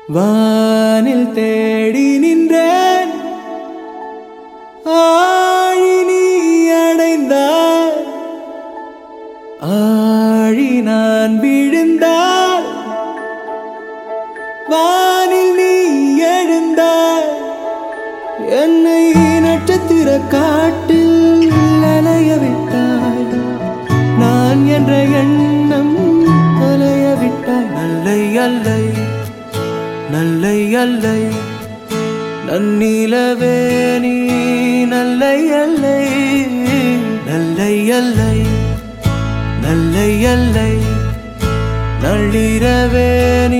வானில் தேடி நின்றேன் ஆழி நீ அடைந்தாய் ஆழி நான் விழுந்தால் வானில் நீ எழுந்தாய் என்னை நட்சத்திர காட்டில் அலைய விட்டாய் நான் என்ற எண்ணம் அலைய விட்டாய் நல்லை அல்லை நல்லை அல்லை நன்னிலவே நீ நல்லை அல்லை நல்லை அல்லை நல்லை அல்லை நள்ளிரவே நீ